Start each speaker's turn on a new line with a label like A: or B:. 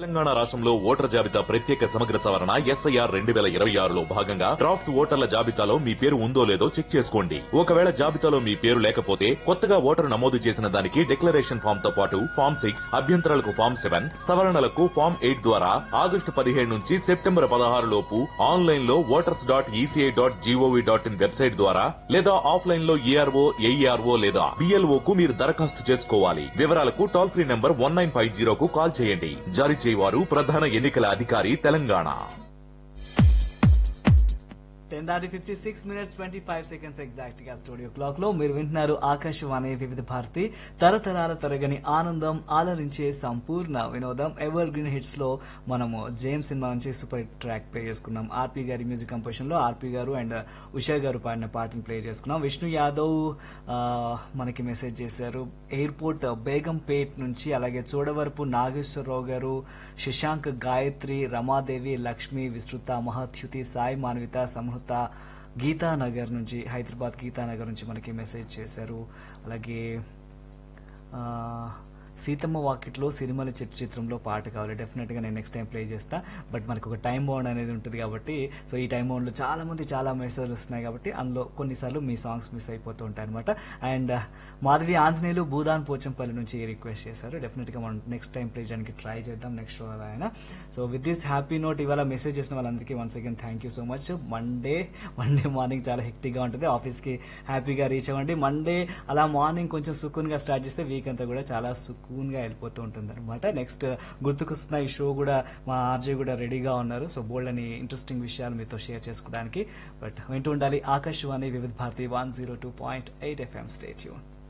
A: తెలంగాణ రాష్ట్రంలో ఓటర్ జాబితా ప్రత్యేక సమగ్ర సవరణ ఎస్ఐఆర్ రెండు వేల ఇరవై ఆరులో భాగంగా డ్రాఫ్ట్స్ ఓటర్ల జాబితాలో మీ పేరు ఉందో లేదో చెక్ చేసుకోండి ఒకవేళ జాబితాలో మీ పేరు లేకపోతే కొత్తగా ఓటరు నమోదు చేసిన దానికి డిక్లరేషన్ ఫామ్ తో పాటు ఫామ్ సిక్స్ అభ్యంతరాలకు ఫామ్ సెవెన్ సవరణలకు ఫామ్ ఎయిట్ ద్వారా ఆగస్టు పదిహేడు నుంచి సెప్టెంబర్ పదహారు లోపు ఆన్లైన్ లో voters dot E C I dot G O V dot in website ద్వారా లేదా ఆఫ్లైన్ లో ఏఆర్ఓ ఏఈఆర్ఓ లేదా బిఎల్ఓ కు మీరు దరఖాస్తు చేసుకోవాలి వివరాలకు toll free number one nine five జీరోకు కాల్ చేయండి జారీ చేయవారు ప్రధాన ఎన్నికల అధికారి తెలంగాణ
B: టెన్ దాటి fifty six minutes twenty five seconds exact గా స్టూడియో క్లాక్ లో మీరు వింటున్నారు ఆకాశవాణి వివిధ భారతి తరతరాల తరగని ఆనందం ఆలరించే సంపూర్ణ వినోదం ఎవర్ గ్రీన్ హిట్స్ లో మనము జేమ్స్ సినిమా నుంచి సూపర్ ట్రాక్ ప్లే చేసుకున్నాం ఆర్పి గారి మ్యూజిక్ కంపోజిషన్ లో ఆర్పి గారు అండ్ ఉషా గారు పాడిన పాటను ప్లే చేసుకున్నాం విష్ణు యాదవ్ ఆ, మనకి మెసేజ్ చేశారు ఎయిర్పోర్ట్ బేగంపేట్ నుంచి అలాగే చూడవరపు నాగేశ్వరరావు గారు శశాంక్ గాయత్రి రమాదేవి లక్ష్మి విస్తృత మహత్యుతి సాయి మాన్విత సమృత గీతానగర్ నుంచి హైదరాబాద్ గీతానగర్ నుంచి మనకి మెసేజ్ చేశారు అలాగే ఆ, సీతమ్మ వాకిట్లో సిరిమల చెట్టు చిత్రంలో పాట కావాలి డెఫినెట్ గా నేను నెక్స్ట్ టైం ప్లే చేస్తా బట్ మనకు ఒక టైం బౌండ్ అనేది ఉంటుంది కాబట్టి సో ఈ టైం బౌండ్ లో చాలా మంది చాలా మెసేజ్లు వస్తున్నాయి కాబట్టి అందులో కొన్నిసార్లు మీ సాంగ్స్ మిస్ అయిపోతూ ఉంటాయి అనమాట అండ్ మాధవి ఆంజనేయులు భూదాన్ పోచంపల్లి నుంచి రిక్వెస్ట్ చేశారు డెఫినెట్ గా మనం నెక్స్ట్ టైం ప్లే చేయడానికి ట్రై చేద్దాం నెక్స్ట్ షో ఆయన so with this happy note ఇవాళ మెసేజ్ చేసిన వాళ్ళందరికీ once again thank you so much Monday Monday morning చాలా hectic గా ఉంటుంది ఆఫీస్ కి హ్యాపీగా రీచ్ అవ్వండి మండే అలా మార్నింగ్ కొంచెం సుకూన్ గా స్టార్ట్ చేస్తే వీక్ అంతా కూడా చాలా సుకూన్ గా వెళ్ళిపోతూ ఉంటుంది అనమాట నెక్స్ట్ గుర్తుకొస్తున్న ఈ షో కూడా మా ఆర్జే కూడా రెడీగా ఉన్నారు సో బోల్డ్ అని ఇంట్రెస్టింగ్ విషయాలు మీతో షేర్ చేసుకోవడానికి బట్ వింటూ ఉండాలి Akashvani Vividh Bharati one zero two point eight FM stay tune